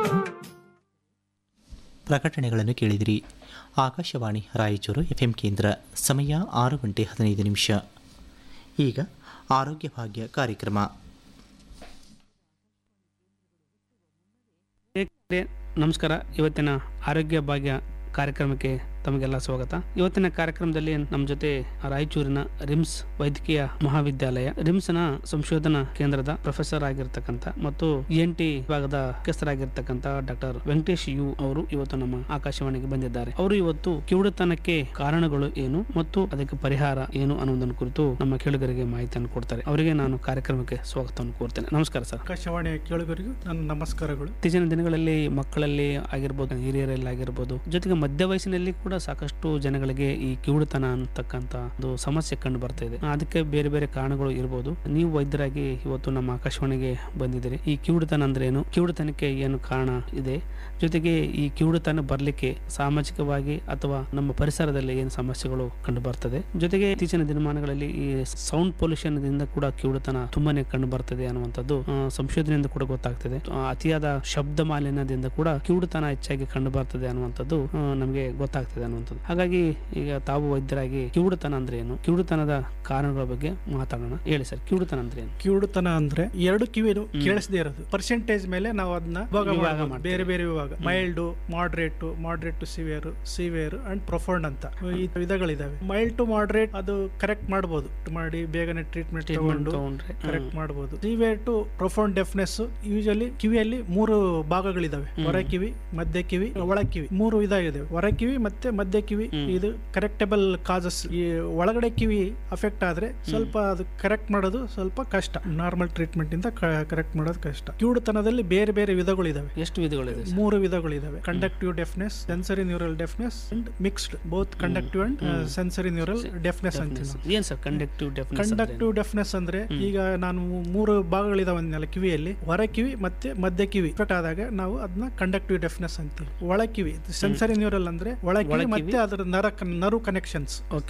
ಪ್ರಕಟಣೆಗಳನ್ನು ಕೇಳಿದಿರಿ Akashvani Raichur F M ಕೇಂದ್ರ ಸಮಯ ಆರು ಗಂಟೆ ಹದಿನೈದು ನಿಮಿಷ ಈಗ ಆರೋಗ್ಯ ಭಾಗ್ಯ ಕಾರ್ಯಕ್ರಮ ವೀಕ್ಷಕರೇ, ನಮಸ್ಕಾರ ಇವತ್ತಿನ ಆರೋಗ್ಯ ಭಾಗ್ಯ ಕಾರ್ಯಕ್ರಮಕ್ಕೆ ತಮಗೆಲ್ಲ ಸ್ವಾಗತ ಇವತ್ತಿನ ಕಾರ್ಯಕ್ರಮದಲ್ಲಿ ನಮ್ಮ ಜೊತೆ ರಾಯಚೂರಿನ ರಿಮ್ಸ್ ವೈದ್ಯಕೀಯ ಮಹಾವಿದ್ಯಾಲಯ ರಿಮ್ಸ್ನ ಸಂಶೋಧನಾ ಕೇಂದ್ರದ ಪ್ರೊಫೆಸರ್ ಆಗಿರ್ತಕ್ಕಂಥ ಮತ್ತು ಎನ್ ಟಿ ವಿಭಾಗದ ಮುಖ್ಯಸ್ಥರಾಗಿರ್ತಕ್ಕಂಥ ಡಾಕ್ಟರ್ ವೆಂಕಟೇಶ್ ಯು ಅವರು ಇವತ್ತು ನಮ್ಮ ಆಕಾಶವಾಣಿಗೆ ಬಂದಿದ್ದಾರೆ ಅವರು ಇವತ್ತು ಕಿವುಡುತನಕ್ಕೆ ಕಾರಣಗಳು ಏನು ಮತ್ತು ಅದಕ್ಕೆ ಪರಿಹಾರ ಏನು ಅನ್ನೋದನ್ನು ಕುರಿತು ನಮ್ಮ ಕೇಳುಗರಿಗೆ ಮಾಹಿತಿಯನ್ನು ಕೊಡ್ತಾರೆ ಅವರಿಗೆ ನಾನು ಕಾರ್ಯಕ್ರಮಕ್ಕೆ ಸ್ವಾಗತವನ್ನು ಕೋರ್ತೇನೆ ನಮಸ್ಕಾರ ಸರ್ ಆಕಾಶವಾಣಿಯ ಕೇಳುಗರಿಗೂ ನನ್ನ ನಮಸ್ಕಾರಗಳು ಇತ್ತೀಚಿನ ದಿನಗಳಲ್ಲಿ ಮಕ್ಕಳಲ್ಲಿ ಆಗಿರ್ಬೋದು ಹಿರಿಯರಲ್ಲಿ ಆಗಿರ್ಬೋದು ಜೊತೆಗೆ ಮಧ್ಯ ವಯಸ್ಸಿನಲ್ಲಿ ಕೂಡ ಸಾಕಷ್ಟು ಜನಗಳಿಗೆ ಈ ಕಿವುಡುತನ ಅಂತಕ್ಕಂತ ಒಂದು ಸಮಸ್ಯೆ ಕಂಡು ಬರ್ತಾ ಇದೆ ಅದಕ್ಕೆ ಬೇರೆ ಬೇರೆ ಕಾರಣಗಳು ಇರ್ಬೋದು ನೀವು ವೈದ್ಯರಾಗಿ ಇವತ್ತು ನಮ್ಮ ಆಕಾಶವಾಣಿಗೆ ಬಂದಿದ್ದೀರಿ ಈ ಕಿವುಡುತನ ಅಂದ್ರೆ ಏನು ಕಿವುಡುತನಕ್ಕೆ ಏನು ಕಾರಣ ಇದೆ ಜೊತೆಗೆ ಈ ಕಿವುಡುತನ ಬರ್ಲಿಕ್ಕೆ ಸಾಮಾಜಿಕವಾಗಿ ಅಥವಾ ನಮ್ಮ ಪರಿಸರದಲ್ಲಿ ಏನು ಸಮಸ್ಯೆಗಳು ಕಂಡು ಬರ್ತದೆ ಜೊತೆಗೆ ಇತ್ತೀಚಿನ ದಿನಮಾನಗಳಲ್ಲಿ ಈ ಸೌಂಡ್ ಪೊಲ್ಯೂಷನ್ ದಿಂದ ಕೂಡ ಕಿವುಡುತನ ತುಂಬಾನೇ ಕಂಡು ಬರ್ತದೆ ಅನ್ನುವಂಥದ್ದು ಆ, ಸಂಶೋಧನೆಯಿಂದ ಕೂಡ ಗೊತ್ತಾಗ್ತದೆ ಆ, ಅತಿಯಾದ ಶಬ್ದ ಮಾಲಿನ್ಯದಿಂದ ಕೂಡ ಕಿವುಡುತನ ಹೆಚ್ಚಾಗಿ ಕಂಡು ಬರ್ತದೆ ಅನ್ನುವಂಥದ್ದು ಆ, ನಮಗೆ ಗೊತ್ತಾಗ್ತದೆ ಅನ್ನುವಂಥದ್ದು ಹಾಗಾಗಿ ಈಗ ತಾವು ವೈದ್ಯರಾಗಿ ಕಿವುಡುತನ ಅಂದ್ರೆ ಏನು ಕಿವುಡುತನದ ಕಾರಣಗಳ ಬಗ್ಗೆ ಮಾತಾಡೋಣ ಹೇಳಿ ಸರ್ ಕಿವುಡುತನ ಅಂದ್ರೆ ಏನು ಕಿವುಡುತನ ಅಂದ್ರೆ ಎರಡು ಕಿವಿನು ಕೇಳಿಸದೇ ಇರೋದು ಪರ್ಸೆಂಟೇಜ್ ಮೇಲೆ ನಾವು ಅದನ್ನ ವಿಭಾಗ ವಿಭಾಗ ಮಾಡ್ಬೋದು. ಮಾಡ್ತೀವಿ. ಬೇರೆ ಬೇರೆ ವಿಭಾಗ mild moderate moderate to severe severe and profound ಅಂತ ಈ ವಿಧಗಳಿದಾವೆ ಮೈಲ್ಡ್ ಟು ಮಾಡ್ರೇಟ್ ಅದು ಕರೆಕ್ಟ್ ಮಾಡಬಹುದು ಮಾಡಿ ಬೇಗನೆ ಟ್ರೀಟ್ಮೆಂಟ್ ಟ್ರೀಟ್ಮೆಂಟ್ ತಗೊಂಡು ತಗೊಂಡ್ರೆ ಕರೆಕ್ಟ್ ಮಾಡಬಹುದು severe to profound deafness usually ಕಿವಿಯಲ್ಲಿ ಮೂರು ಭಾಗಗಳಿದಾವೆ ಹೊರ ಕಿವಿ ಮಧ್ಯ ಕಿವಿ ಒಳ ಕಿವಿ ಮೂರು ವಿಧ ಇದೆ ಹೊರ ಕಿವಿ ಮತ್ತೆ ಮಧ್ಯ ಕಿವಿ ಇದು ಕರೆಕ್ಟಬಲ್ ಕಾಸಸ್ ಈ ಒಳಗಡೆ ಕಿವಿ ಅಫೆಕ್ಟ್ ಆದ್ರೆ ಸ್ವಲ್ಪ ಅದು ಕರೆಕ್ಟ್ ಮಾಡೋದು ಸ್ವಲ್ಪ ಕಷ್ಟ ನಾರ್ಮಲ್ ಟ್ರೀಟ್ಮೆಂಟ್ ಇಂದ ಕರೆಕ್ಟ್ ಮಾಡೋದು ಕಷ್ಟ ಕಿವುಡುತನದಲ್ಲಿ ಬೇರೆ ಬೇರೆ ವಿಧಗಳಿದಾವೆ ಎಷ್ಟು ವಿಧಗಳಿದೆ ಸರ್? ಮೂರು ವಿಧಗಳಿದಾವೆ conductive deafness sensory neural deafness and mixed both conductive and sensory neural deafness ಅಂತೀವಿ ನಾವು ಏನ್ sir conductive deafness conductive deafness ಅಂದ್ರೆ ಈಗ ನಾನು ಮೂರು ಭಾಗಗಳಿದಾವೆ ಅಂದ್ನಲ್ಲ ಕಿವಿಯಲ್ಲಿ ಹೊರ ಕಿವಿ ಮತ್ತೆ ಮಧ್ಯ ಕಿವಿ ಎಫೆಕ್ಟ್ ಆದಾಗ ನಾವು ಅದನ್ನ ಕಂಡಕ್ಟಿವ್ ಡೆಫ್ನೆಸ್ ಅಂತೀವಿ ಒಳ ಕಿವಿ ಸೆನ್ಸರಿ ನ್ಯೂರಲ್ ಅಂದ್ರೆ ಒಳ ಕಿವಿ ಮತ್ತೆ ಅದರ ನರ ನರು ಕನೆಕ್ಷನ್ಸ್ ಓಕೆ